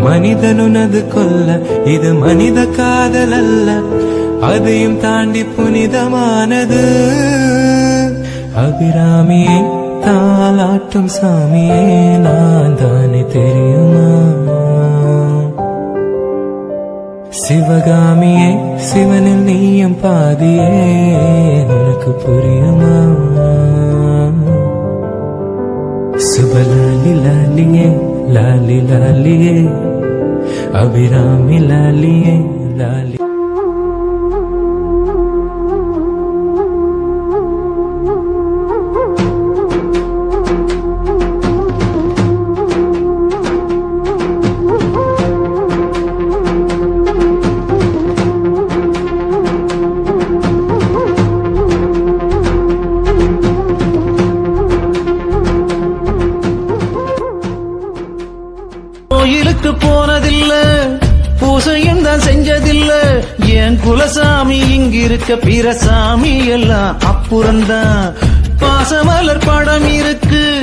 மனிதனுனது கொல்ல இது மனித காதல் அல்ல அதையும் தாண்டி புனிதமானது அபிராமியே தாலாட்டும் சாமியே நான் தானே தெரியுமா சிவகாமியே சிவனில் நீயும் பாதியே உனக்கு புரியுமா சுபலாலி லாலியே லாலி லாலியே அபிராமி லாலியே லாலி கோயிலுக்கு போனதில்ல பூசையும் தான் செஞ்சதில்ல என் குலசாமி இங்கிருக்க பிற சாமி எல்லாம் அப்புறம்தான் பாசமலர் படம் இருக்கு